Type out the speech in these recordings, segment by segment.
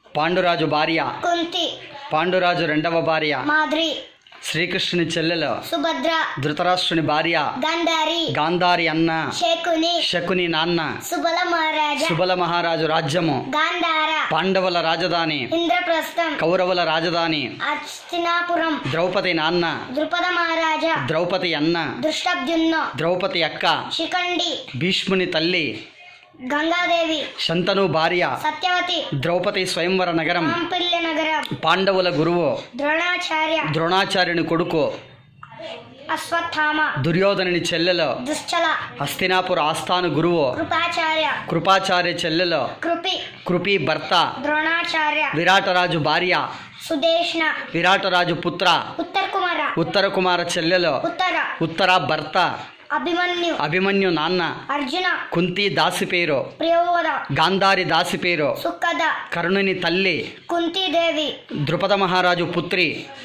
పాండురాజు భార్య కుంతి పాండురాజు రెండవ భార్య మాద్రి శ్రీకృష్ణుని చెల్లెలు సుభద్ర ధృతరాష్ట్రుని భార్య గంధారి గాంధారి అన్న శకుని శకుని నాన్న సుబల మహారాజా సుబల మహారాజు రాజ్యము గాంధార పాండవుల రాజధాని ఇంద్రప్రస్థం కౌరవుల రాజధాని అస్తినాపురం ద్రౌపది నాన్న ద్రుపద మహారాజా ద్రౌపది అన్న దృష్టబ్దున్న ద్రౌపది అక్క శిఖండి భీష్ముని తల్లి గంగాదేవి శంతను భార్య సత్యవతి ద్రౌపది స్వయంవర నగరం పాంపిల్య నగరం పాండవుల గురువు ద్రోణాచార్య ద్రోణాచార్యుని కొడుకు అశ్వత్థామ దుర్యోధనుని చెల్లెలు దుశ్చల హస్తినాపుర ఆస్థాను గురువు కృపాచార్య కృపాచార్య చెల్లెలు కృపి కృపి భర్త ద్రోణాచార్య విరాటరాజు భార్య సుదేష్ణ విరాటరాజు పుత్ర ఉత్తర కుమార ఉత్తర కుమార చెల్లెలు ఉత్తర ఉత్తర భర్త అభిమన్యు అభిమన్యు నాన్న అర్జున కుంతి దాసి పేరు ప్రియోద గాంధారి దాసి పేరు సుక్కద కర్ణుని తల్లి కుంతీదేవి ద్రుపద మహారాజు పుత్రి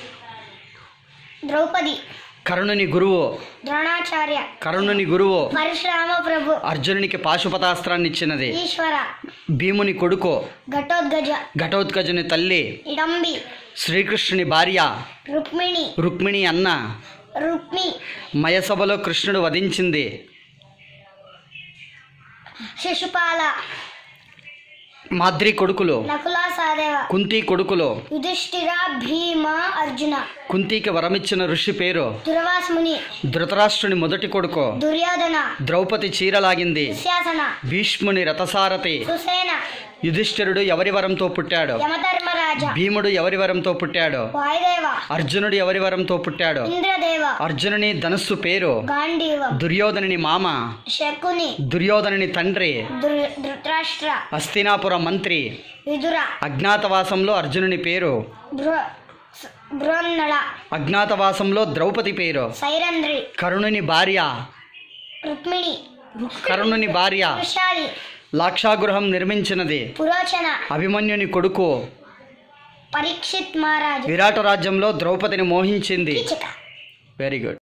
ద్రౌపది కర్ణుని గురువు ద్రోణాచార్య కర్ణుని గురువు పరశురామ ప్రభు అర్జునునికి పాశుపతాస్త్రాన్ని ఇచ్చినది ఈశ్వర భీముని కొడుకు ఘటోద్గజ ఘటోత్కజుని తల్లి ఇడంబి శ్రీకృష్ణుని భార్య రుక్మిణి రుక్మిణి అన్న రుక్మి మయసభలో కృష్ణుడు వధించింది శిశుపాల మాద్రి కొడుకులు నకుల సహదేవ కుంతి కొడుకులు యుధిష్ఠిర భీమ అర్జున కుంతికి వరమిచ్చిన ఋషి పేరు దుర్వాస్ముని ధృతరాష్ట్రుని మొదటి కొడుకు దుర్యోధన ద్రౌపది చీరలాగింది దుశ్శాసన భీష్ముని రథసారథి సుసేన యుధిష్ఠిరుడు ఎవరి వరంతో పుట్టాడు యమధర్మరాజ భీముడు ఎవరి వరంతో పుట్టాడు వాయుదేవ అర్జునుడు ఎవరి వరంతో పుట్టాడు ఇంద్రదేవ అర్జునుని ధనుస్సు పేరు గాంధీవ దుర్యోధనుని మామ శకుని దుర్యోధనుని తండ్రి ధృ- ధృతరాష్ట్ర హస్తినాపుర మంత్రి విదుర అజ్ఞాతవాసంలో అర్జునుని పేరు బృ బృహన్నళ అజ్ఞాతవాసంలో ద్రౌపది పేరు సైరంధ్రి కరుణుని భార్య రుక్మిణి కరుణుని భార్య వృషాలి లాక్షాగృహం నిర్మించినది పురోచన అభిమన్యుని కొడుకు పరీక్షిత్ మహారాజ్ విరాట రాజ్యంలో ద్రౌపదిని మోహించింది కీచక వెరీ గుడ్